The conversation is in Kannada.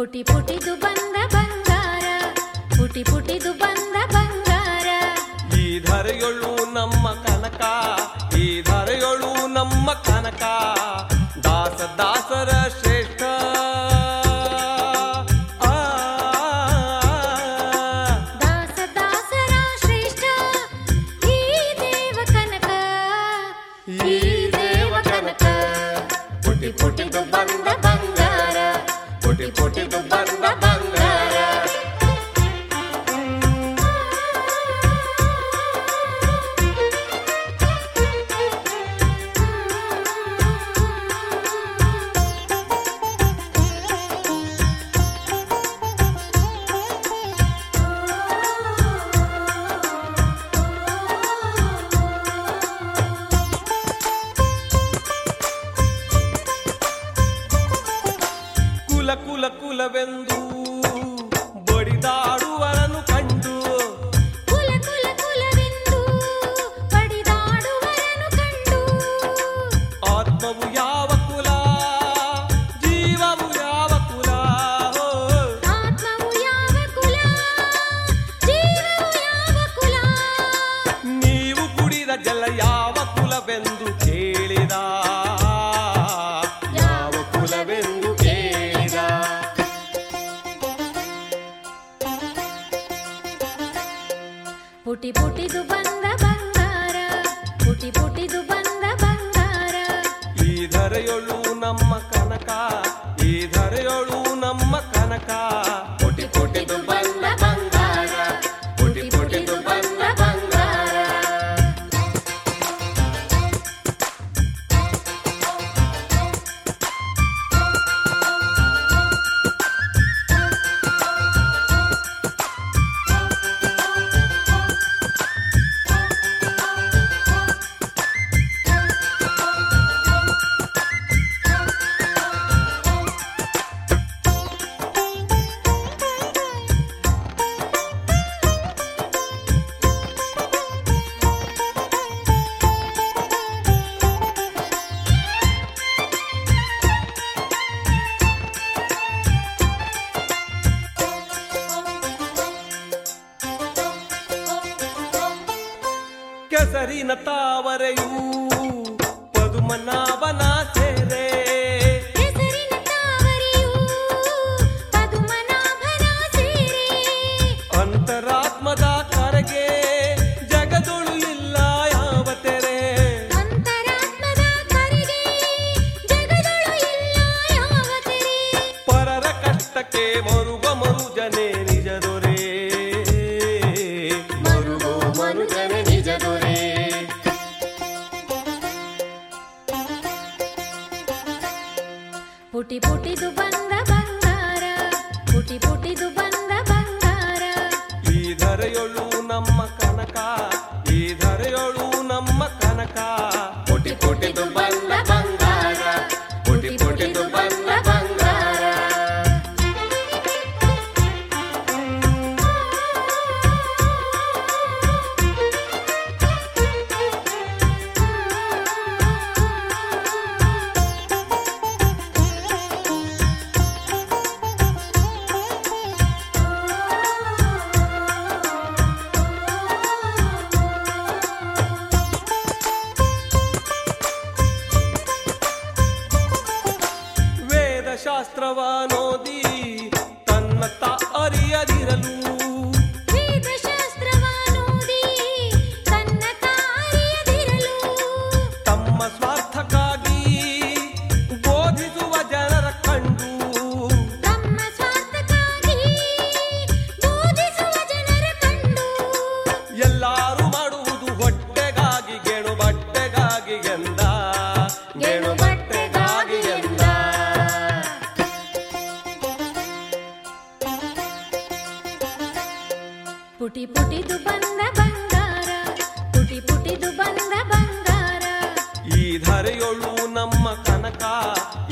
ಪುಟಿ ಪುಟಿದು ಬಂದ ಬಂಗಾರ ಪುಟಿ ಪುಟಿದು ಬಂದ ಬಂಗಾರ ಈ ಧರೆಯೊಳು ನಮ್ಮ ಕನಕ ಈ ಧರೆಯೊಳು ನಮ್ಮ ಕನಕ ದಾಸ ದಾಸರ ಶ್ರೇಷ್ಠ ಆ, ದಾಸ ದಾಸರ ಶ್ರೇಷ್ಠ ಈ ದೇವ ಕನಕ ಈ ದೇವ ಕನಕ ಪುಟಿ ಪುಟಿದು ಬಂದ ಬಂಗಾರ ಪುಟಿ ಪುಟಿದು ಬಂದ ಬಂಗಾರ ಕುಲ ಕುಲ ಕುಲವೆಂದು ಬಡಿದಾಡುವರನು ಕಂಡು ಕುಲ ಕುಲ ಕುಲವೆಂದು ಪಡಿದಾಡುವರನು ಕಂಡು ಆತ್ಮವು ಯಾವ ಕುಲ ಜೀವವು ಯಾವ ಕುಲ ಹೋ. ಆತ್ಮವು ಯಾವ ಕುಲ ಜೀವವು ಯಾವ ಕುಲ ನೀವು ಕುಡಿದ ಜಲ ಯಾವ ಕುಲವೆಂದು ಕೇಳಿದ ಯಾವ ಕುಲವೆಂದು ಕೇಳಿದ ಪುಟಿ ಪುಟಿದು ಬಂದ ಬಂಗಾರ ಪುಟಿ ಪುಟಿದು ಬಂದ ಬಂಗಾರ ಈ ಧರೆಯೊಳು ನಮ್ಮ ಕನಕ ಈ ಧರೆಯೊಳು ನಮ್ಮ ಕನಕ ಪುಟಿ ಪುಟಿದು ಬಂದ ಬಂಗಾರ ಪುಟಿ ಪುಟಿದು ಬಂದ ಬಂಗಾರ ಕೆಸರಿನ ತಾವರೆಯೂ ಪದುಮನಾಭನ ಸೇರೆ ಹೆಸರಿನ ತಾವರೆಯು ಪದುಮನಾಭನ ಸೇರೆ ಅಂತರಾತ್ಮದ ಕರೆಗೆ ಜಗದೊಳು ಇಲ್ಲ ಯಾವ ತೆರೆ ಅಂತರಾತ್ಮದ ಕರೆಗೆ ಜಗದೊಳು ಇಲ್ಲ ಯಾವ ತೆರೆ ಪರರ ಕಷ್ಟಕ್ಕೆ ಮರುಗ ಮರುಜನೆ ನಿಜ ದೊರೆ ಮರುಗೋ ಮರುಜನೆ ನಿಜ ದೊರೆ ಪುಟಿ ಪುಟಿದು ಬಂದ ಬಂಗಾರ ಪುಟಿ ಪುಟಿದು ಬಂದ ಬಂಗಾರ ಈ ಧರೆಯೊಳು ನಮ್ಮ ಕನಕ ಈ ಧರೆಯೊಳು ನಮ್ಮ ಕನಕ ಪುಟಿ ಪುಟಿದು ಬಂದ ಬಂಗಾರ ಪುಟಿ ಪುಟಿದು ಬಂದ ಬಂಗಾರ ವೇದಶಾಸ್ತ್ರವ ನೋದಿ ತನ್ನ ತ ಅರಿಯದಿರಲು ವೇದಶಾಸ್ತ್ರವಾನೋದಿ ತನ್ನ ತಾರಿಯದಿರಲು ತಮ್ಮ ಸ್ವಾರ್ಥಕ್ಕಾಗಿ ಬೋಧಿಸುವ ಜನರ ಕಂಡು ತಮ್ಮ ಸ್ವಾರ್ಥಕ್ಕಾಗಿ ಬೋಧಿಸುವ ಜನರ ಕಂಡು ಎಲ್ಲಾರು ಮಾಡುವುದು ಹೊಟ್ಟೆಗಾಗಿ ಗೆಣು ಬಟ್ಟೆಗಾಗಿ ಎಂದ ಗೆಣು ಬಟ್ಟೆಗಾಗಿ ಎಂದ ಪುಟಿ ಪುಟಿದು ಬಂದ ಬಂಗಾರ ಪುಟಿ ಪುಟಿದು ಬಂದ ಬಂಗಾರ ಈ ಧರೆಯೊಳು ನಮ್ಮ ಕನಕ